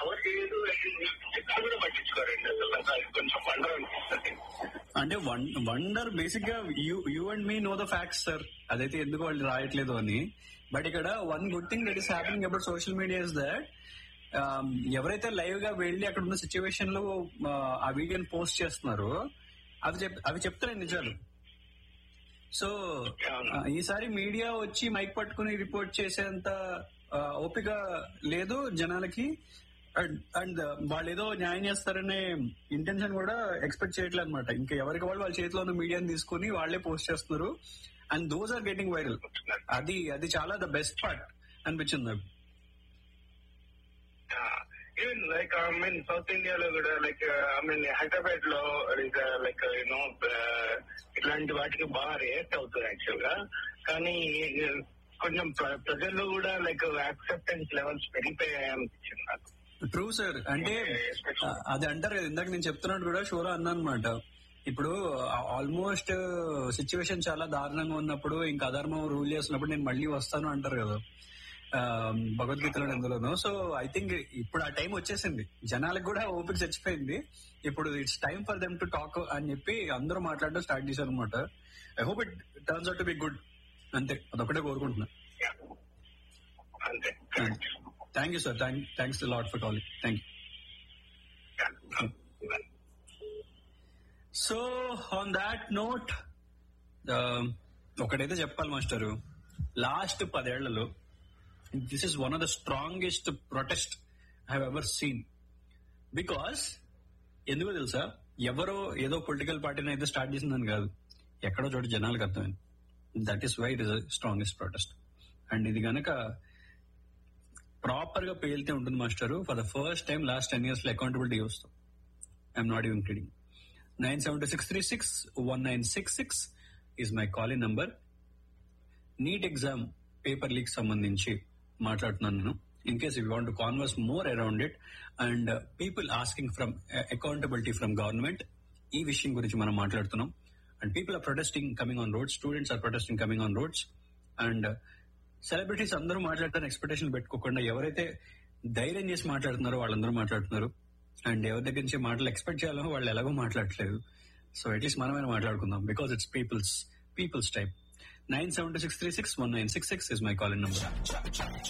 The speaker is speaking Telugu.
కవర్ చేయదు ఎక్కడ కూడా పట్టించుకోరండి అసలు నాకు అది కొంచెం వండర్ అనిపిస్తుంది అంటే వండర్ బేసిక్ గా you you and me know the facts sir అదైతే ఎందుకు వాళ్ళు రాయట్లేదు అని బట్ ఇక్కడ one good thing that is happening about social media is that ఎవరైతే లైవ్ గా వెళ్ళి అక్కడ ఉన్న సిచ్యువేషన్ లో ఆ వీడియోని పోస్ట్ చేస్తున్నారో అవి చెప్ అవి చెప్తున్నాయి నిజాలు సో ఆ, ఈసారి మీడియా వచ్చి మైక్ పట్టుకుని రిపోర్ట్ చేసేంత ఆ, ఓపిక లేదు జనాలకి అండ్ అండ్ వాళ్ళు ఏదో న్యాయం చేస్తారనే ఇంటెన్షన్ కూడా ఎక్స్పెక్ట్ చేయట్లేదు అనమాట ఇంకా ఎవరికి వాళ్ళు వాళ్ళ చేతిలో ఉన్న మీడియాని తీసుకుని వాళ్ళే పోస్ట్ చేస్తున్నారు and those are getting viral అది అది చాలా ద బెస్ట్ పార్ట్ అనిపించింది నాకు even like I mean south ఇండియాలో కూడా లైక్ ఐ మీన్ హైదరాబాద్ లో లైక్ యూనో ఇట్లాంటి వాటికి బాగా రియాక్ట్ అవుతుంది యాక్చువల్ గా కానీ uh, కొంచెం ప్ర- ప్రజల్లో కూడా లైక్ యాక్సెప్టెన్స్ లెవెల్స్ పెరిగిపోయాయి అనిపించింది నాకు ట్రూ సార్ అంటే ఆ, అది అంటారు కదా ఇందాక నేను చెప్తున్నట్టు కూడా షోరా అన్నా అనమాట ఇప్పుడు ఆల్మోస్ట్ సిచ్యువేషన్ చాలా దారుణంగా ఉన్నప్పుడు ఇంకా అధర్మం రూల్ చేస్తున్నప్పుడు నేను మళ్ళీ వస్తాను అంటారు కదా ఆ, భగవద్గీతలో ఎందులోనో సో ఐ థింక్ ఇప్పుడు ఆ టైం వచ్చేసింది జనాలకు కూడా ఓపిక చచ్చిపోయింది ఇప్పుడు it's time for them to talk అని చెప్పి అందరూ మాట్లాడడం స్టార్ట్ చేశారు అనమాట I hope it turns out to be good అంతే అదొకటే కోరుకుంటున్నా అంతే thank you sir thanks lot for calling thank you so on that note ఒకటైతే చెప్పాలి మాస్టరు లాస్ట్ పదేళ్లలో this is one of the strongest protest I ever seen because ఎందుకో తెలుసా ఎవరో ఏదో పొలిటికల్ పార్టీని అయితే స్టార్ట్ చేసిందని కాదు ఎక్కడో చోట జనాలకు అర్థమైంది that is why it is strongest protest and ఇది గనక ప్రాపర్ గా పేలితే ఉంటుంది master for the first time last ten years లో అకౌంటబిలిటీ వస్తాం I'm not even kidding nine seven two six three six one nine six six is my calling number NEET exam paper leak సంబంధించి మాట్లాడుతున్నాను నేను in case you want converse more around it and people asking from accountability from government ఈ విషయం గురించి మనం మాట్లాడుతున్నాం and people are protesting coming on roads students are protesting coming on roads and celebrities అందరూ మాట్లాడతారు ఎక్స్పెక్టేషన్ పెట్టుకోకుండా ఎవరైతే ధైర్యం చేసి మాట్లాడుతున్నారో వాళ్ళందరూ మాట్లాడుతున్నారు అండ్ ఎవరి దగ్గర నుంచి మాటలు ఎక్స్పెక్ట్ చేయాలో వాళ్ళు ఎలాగో మాట్లాడట్లేదు సో అట్లీస్ట్ మనమైనా మాట్లాడుకుందాం because it's peoples peoples type nine seven two six three six one nine six six is my call number